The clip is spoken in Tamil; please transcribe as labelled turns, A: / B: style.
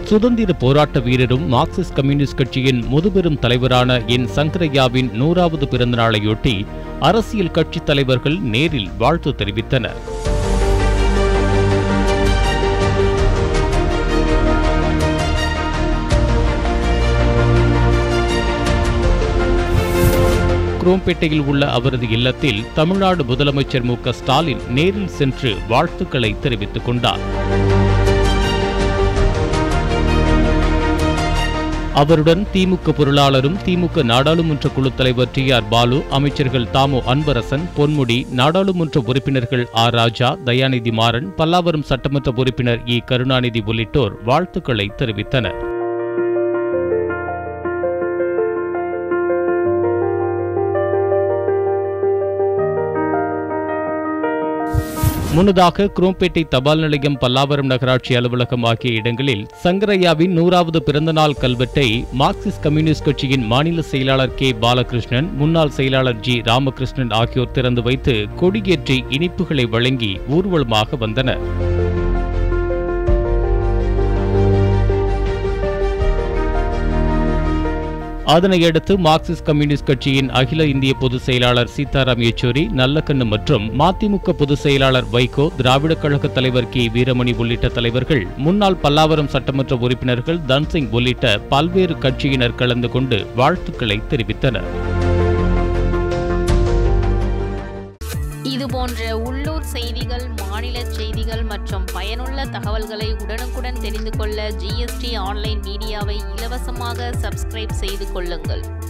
A: சுதந்திர போராட்ட வீரரும் மார்க்சிஸ்ட் கம்யூனிஸ்ட் கட்சியின் முதுபெரும் தலைவரான என் சங்கரையாவின் நூறாவது பிறந்தநாளையொட்டி அரசியல் கட்சித் தலைவர்கள் நேரில் வாழ்த்து தெரிவித்தனர் குரோம்பேட்டையில் உள்ள அவரது இல்லத்தில் தமிழ்நாடு முதலமைச்சர் மு க ஸ்டாலின் நேரில் சென்று வாழ்த்துக்களை தெரிவித்துக் கொண்டார் அவருடன் திமுக பொருளாளரும் திமுக நாடாளுமன்ற குழு தலைவர் டி ஆர் பாலு அமைச்சர்கள் தாமோ அன்பரசன் பொன்முடி நாடாளுமன்ற உறுப்பினர்கள் ஆர் ராஜா தயாநிதி மாறன் பல்லாவரம் சட்டமன்ற உறுப்பினர் இ கருணாநிதி உள்ளிட்டோர் வாழ்த்துக்களை தெரிவித்தனர் முன்னதாக குரோம்பேட்டை தபால் நிலையம் பல்லாவரம் நகராட்சி அலுவலகம் ஆகிய இடங்களில் சங்கரையாவின் நூறாவது பிறந்தநாள் கல்வெட்டை மார்க்சிஸ்ட் கம்யூனிஸ்ட் கட்சியின் மாநில செயலாளர் கே பாலகிருஷ்ணன் முன்னாள் செயலாளர் ஜி ராமகிருஷ்ணன் ஆகியோர் திறந்து வைத்து கொடியேற்றி இனிப்புகளை வழங்கி ஊர்வலமாக வந்தனர் அதனையடுத்து மார்க்சிஸ்ட் கம்யூனிஸ்ட் கட்சியின் அகில இந்திய பொதுச் செயலாளர் சீதாராம் யெச்சூரி நல்லக்கண்ணு மற்றும் மதிமுக பொதுச் செயலாளர் வைகோ திராவிடக் கழக தலைவர் கே வீரமணி உள்ளிட்ட தலைவர்கள் முன்னாள் பல்லாவரம் சட்டமன்ற உறுப்பினர்கள் தன்சிங் உள்ளிட்ட பல்வேறு கட்சியினர் கலந்து கொண்டு வாழ்த்துக்களை தெரிவித்தனர்
B: இது போன்ற உள்ளூர் செய்திகள் மாநில செய்திகள் மற்றும் பயனுள்ள தகவல்களை உடனுக்குடன் தெரிந்து கொள்ள ஜிஎஸ்டி ஆன்லைன் மீடியாவை இலவசமாக சப்ஸ்கிரைப் செய்து கொள்ளுங்கள்